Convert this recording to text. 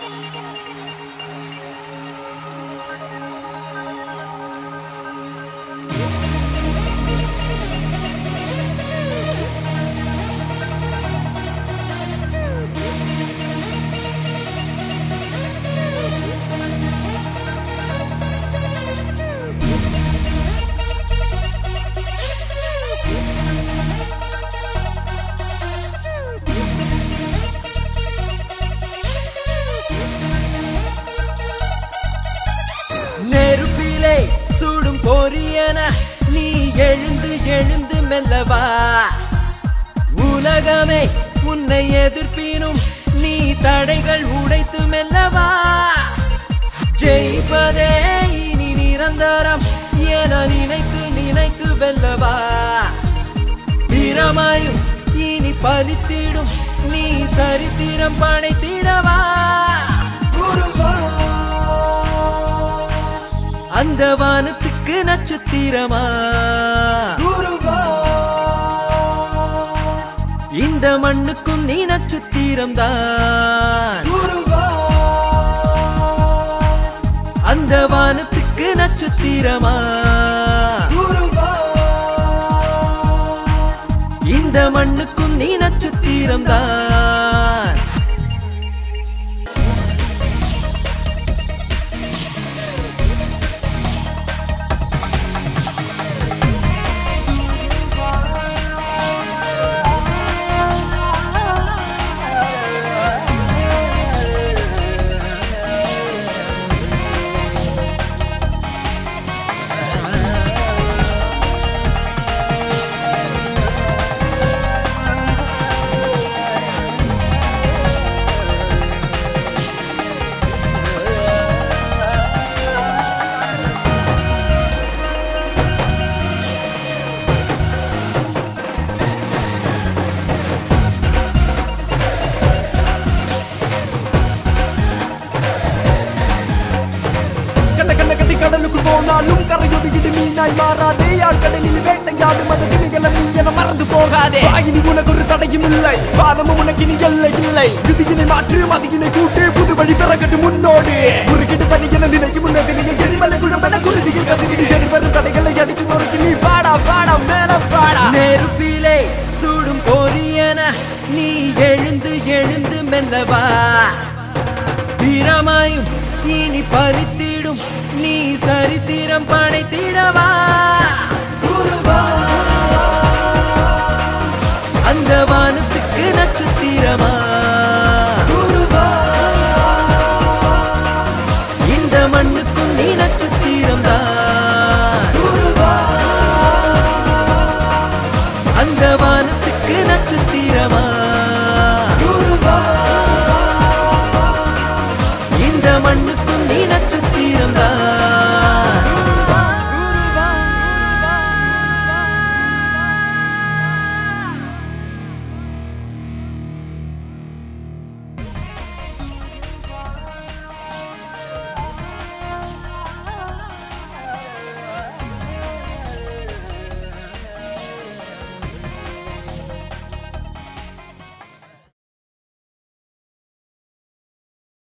நெருப்பிலே சுடும் பொரியன நீ எழுந்து எழுந்து மெல்லவா உலகமே உன்னை எதிர்ப்பினும் நீ தடைகள் உடைத்து மெல்லவா ஜெயிப்பதே இனி நிரந்தரம் என நினைத்து நினைத்து வெல்லவா வீரமாயும் இனி பலித்திடும் நீ சரித்திரம் படைத்திடவா குருவா அந்த வானத்துக்கு நட்சத்திரமா குருவா இந்த மண்ணுக்கும் நீ நட்சத்திரம் தான் அந்த வானத்துக்கு நட்சத்திரமா இந்த மண்ணுக்கும் நீ நட்சத்திரம் தான் கண்ட கண்ட கட்டி கடலுக்குள் போனாலும் கரையொதுகிட்டு மீனாய் மாறாதே ஆழ்கடலில் வேட்டையாடும் அந்த திணிகளை நீ என மறந்து போகாதே வாயினி உனக்கு ஒரு தடையும் இல்லை வானமும் உனக்கு நீ எல்லை இல்லை விதியினை மாற்று மதியினை கூட்டு புது வழி பிறகட்டு முன்னோடு குறுக்கிட்டு பண்ணி என நினைக்கும் முன்னதிலேயே எரிமலை குழம்பென குருதியில் கசிகிட்டு எரி வரும் தடைகளை அடிச்சு நொறுக்கி நீ பாடா பாடா மேல பாடா நெருப்பிலே சுடும் பொரியன நீ எழுந்து எழுந்து மெல்லவா வீரமாயும் இனி பறித்திடும் நீ சரித்திரம் படைத்திடவா குருவா அந்த வானத்துக்கு நட்சத்திரமா